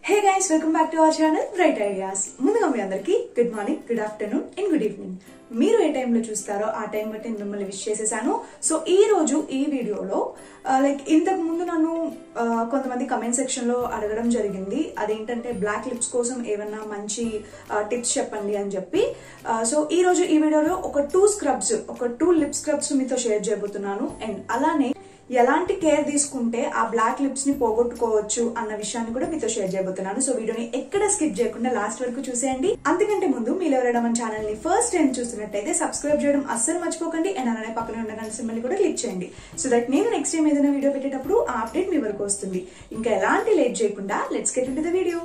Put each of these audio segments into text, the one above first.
hey guys welcome back to our channel bright ideas ముందుగా మీ అందరికి good morning good afternoon and good evening మీరు ఏ టైంలో చూస్తారో ఆ టైం బట్టి నేను మిమ్మల్ని విష్ చేసేసాను సో ఈ రోజు ఈ వీడియోలో లైక్ ఇంతకు ముందు నన్ను ఆ, కొంతమంది కమెంట్ సెక్షన్ లో అడగడం జరిగింది అదేంటంటే బ్లాక్ లిప్స్ కోసం ఏమన్నా మంచి టిప్స్ చెప్పండి అని చెప్పి సో ఈ రోజు ఈ వీడియోలో ఒక టూ స్క్రబ్స్ ఒక టూ లిప్ స్క్రబ్స్ మీతో షేర్ చేయబోతున్నాను అండ్ అలానే ఎలాంటి కేర్ తీసుకుంటే ఆ బ్లాక్ లిప్స్ ని పోగొట్టుకోవచ్చు అన్న విషయాన్ని కూడా మీతో షేర్ చేయబోతున్నాను సో వీడియోని ఎక్కడ స్కిప్ చేయకుండా లాస్ట్ వరకు చూసేయండి అంతకంటే ముందు మీరు ఎవరైనా మన ఛానల్ ని ఫస్ట్ టైం చూస్తున్నట్టయితే సబ్స్క్రైబ్ చేయడం అస్సలు మర్చిపోకండి అండ్ అలానే పక్కన ఉన్న గంట సింబల్ కూడా క్లిక్ చేయండి సో దట్ నేను నెక్స్ట్ టైం ఏదైనా వీడియో పెట్టేటప్పుడు ఆ అప్డేట్ మీ వరకు వస్తుంది ఇంకా ఎలాంటి లేట్ చేయకుండా let's get in the video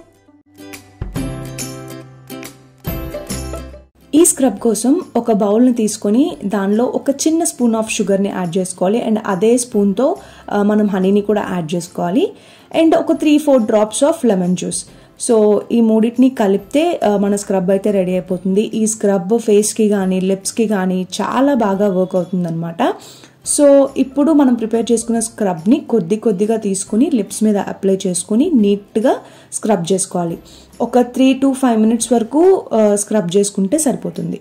ఈ స్క్రబ్ కోసం ఒక బౌల్ని తీసుకొని దానిలో ఒక చిన్న స్పూన్ ఆఫ్ షుగర్ని యాడ్ చేసుకోవాలి అండ్ అదే స్పూన్తో ఆ, మనం హనీని కూడా యాడ్ చేసుకోవాలి అండ్ ఒక three four drops of lemon juice so ఈ మూడింటిని కలిపితే ఆ, మన స్క్రబ్ అయితే రెడీ అయిపోతుంది ఈ స్క్రబ్ ఫేస్కి కానీ లిప్స్కి కానీ చాలా బాగా వర్క్ అవుతుంది సో ఇప్పుడు మనం ప్రిపేర్ చేసుకున్న స్క్రబ్ని కొద్ది కొద్దిగా తీసుకుని లిప్స్ మీద అప్లై చేసుకుని నీట్గా స్క్రబ్ చేసుకోవాలి ఒక త్రీ టు ఫైవ్ మినిట్స్ వరకు ఆ, స్క్రబ్ చేసుకుంటే సరిపోతుంది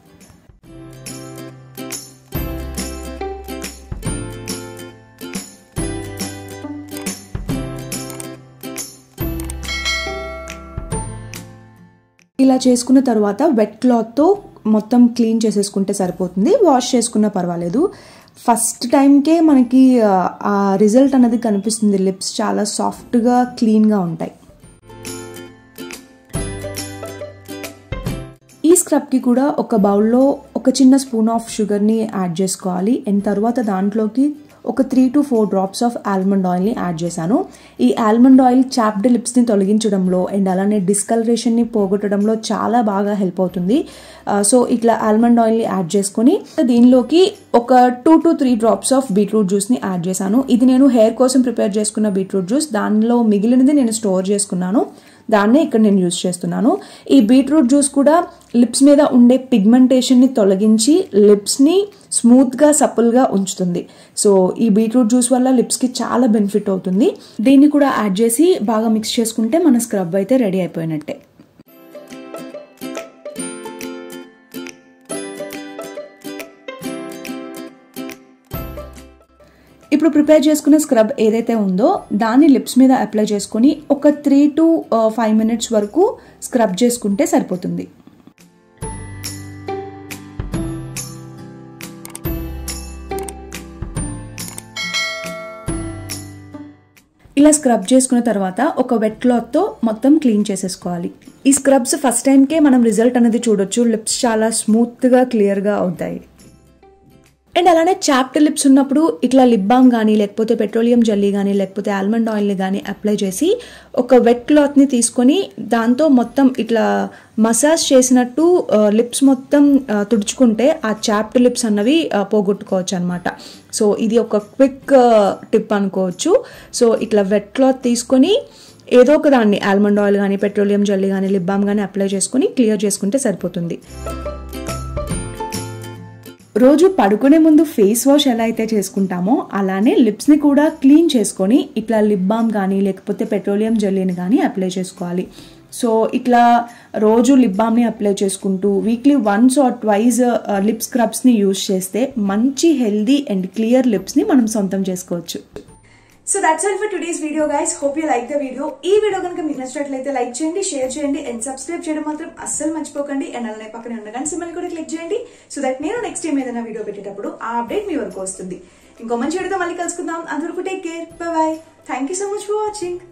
ఇలా చేసుకున్న తర్వాత వెట్ క్లాత్తో మొత్తం క్లీన్ చేసేసుకుంటే సరిపోతుంది వాష్ చేసుకున్నా పర్వాలేదు ఫస్ట్ టైంకే మనకి ఆ, ఆ రిజల్ట్ అనేది కనిపిస్తుంది లిప్స్ చాలా సాఫ్ట్గా క్లీన్గా ఉంటాయి ఈ స్క్రబ్కి కూడా ఒక బౌల్లో ఒక చిన్న స్పూన్ ఆఫ్ షుగర్ని యాడ్ చేసుకోవాలి అండ్ తర్వాత దాంట్లోకి ఒక three to four drops of almond ఆయిల్ని యాడ్ చేశాను ఈ ఆల్మండ్ ఆయిల్ చాప్డ్ లిప్స్ని తొలగించడంలో అండ్ అలానే డిస్కలరేషన్ని పోగొట్టడంలో చాలా బాగా హెల్ప్ అవుతుంది ఆ, సో ఇట్లా ఆల్మండ్ ఆయిల్ని యాడ్ చేసుకొని దీనిలోకి ఒక two to three drops of beetroot జ్యూస్ని యాడ్ చేశాను ఇది నేను హెయిర్ కోసం ప్రిపేర్ చేసుకున్న బీట్రూట్ జ్యూస్ దానిలో మిగిలినది నేను స్టోర్ చేసుకున్నాను దాన్నే ఇక్కడ నేను యూస్ చేస్తున్నాను ఈ బీట్రూట్ జ్యూస్ కూడా లిప్స్ మీద ఉండే పిగ్మెంటేషన్ని తొలగించి లిప్స్ని స్మూత్గా సప్పుల్గా ఉంచుతుంది సో ఈ బీట్రూట్ జ్యూస్ వల్ల లిప్స్కి చాలా బెనిఫిట్ అవుతుంది దీన్ని కూడా యాడ్ చేసి బాగా మిక్స్ చేసుకుంటే మన స్క్రబ్ అయితే రెడీ అయిపోయినట్టే ఇప్పుడు ప్రిపేర్ చేసుకున్న స్క్రబ్ ఏదైతే ఉందో దాన్ని లిప్స్ మీద అప్లై చేసుకొని ఒక త్రీ టు ఫైవ్ మినిట్స్ వరకు స్క్రబ్ చేసుకుంటే సరిపోతుంది ఇలా స్క్రబ్ చేసుకున్న తర్వాత ఒక వెట్ క్లాత్తో మొత్తం క్లీన్ చేసేసుకోవాలి ఈ స్క్రబ్స్ ఫస్ట్ టైంకే మనం రిజల్ట్ అనేది చూడొచ్చు లిప్స్ చాలా స్మూత్గా క్లియర్గా అవుతాయి అండ్ అలానే చాప్ట్ లిప్స్ ఉన్నప్పుడు ఇట్లా లిప్ బామ్ కానీ లేకపోతే పెట్రోలియం జల్లీ కానీ లేకపోతే ఆల్మండ్ ఆయిల్ని కానీ అప్లై చేసి ఒక వెట్ క్లాత్ని తీసుకొని దాంతో మొత్తం ఇట్లా మసాజ్ చేసినట్టు లిప్స్ మొత్తం ఆ, తుడుచుకుంటే ఆ చాప్ట్ లిప్స్ అన్నవి ఆ, పోగొట్టుకోవచ్చు అనమాట సో ఇది ఒక క్విక్ టిప్ అనుకోవచ్చు సో ఇట్లా వెట్ క్లాత్ తీసుకొని ఏదో ఒక దాన్ని ఆల్మండ్ ఆయిల్ కానీ పెట్రోలియం జల్లీ కానీ లిప్ బామ్ కానీ అప్లై చేసుకొని క్లియర్ చేసుకుంటే సరిపోతుంది రోజు పడుకునే ముందు ఫేస్ వాష్ ఎలా అయితే చేసుకుంటామో అలానే లిప్స్ని కూడా క్లీన్ చేసుకొని ఇట్లా లిప్ బామ్ కానీ లేకపోతే పెట్రోలియం జెల్లీని కానీ అప్లై చేసుకోవాలి సో ఇట్లా రోజు లిప్ బామ్ని అప్లై చేసుకుంటూ weekly once or twice lip స్క్రబ్స్ని యూజ్ చేస్తే మంచి హెల్దీ అండ్ క్లియర్ లిప్స్ని మనం సొంతం చేసుకోవచ్చు so that's all for today's video guys hope you like the video ఈ వీడియో కనుక మీకు నచ్చినట్లయితే లైక్ చేయండి షేర్ చేయండి అండ్ సబ్స్క్రైబ్ చేయడం మాత్రం అస్సలు మర్చిపోకండి అండ్ అలానే పక్కన ఉన్న గంట సింబల్ కూడా క్లిక్ చేయండి సో దట్ నేను నెక్స్ట్ టైం ఏదైనా వీడియో పెట్టేటప్పుడు ఆ అప్డేట్ మీ వరకు వస్తుంది ఇంకో మంచి వీడియోతో మళ్ళీ కలుసుకుందాం అందరికీ take care bye thank you so much for watching